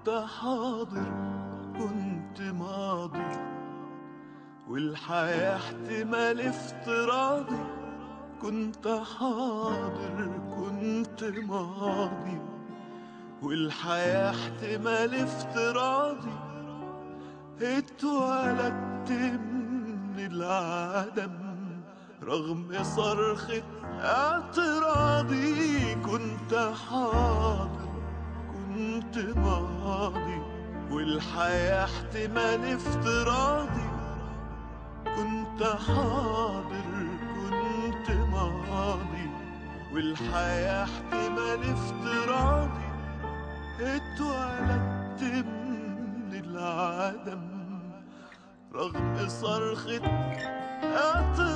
كنت حاضر كنت ماضي والحياة احتمال افتراضي كنت حاضر كنت ماضي والحياة احتمال افتراضي اتولدت من العدم رغم صرخة اعتراضي كنت حاضر كنت ماضي والحياة احتمال افتراضي كنت حاضر كنت ماضي والحياة احتمال افتراضي اتولدت من العدم رغم صرخة اعتراضي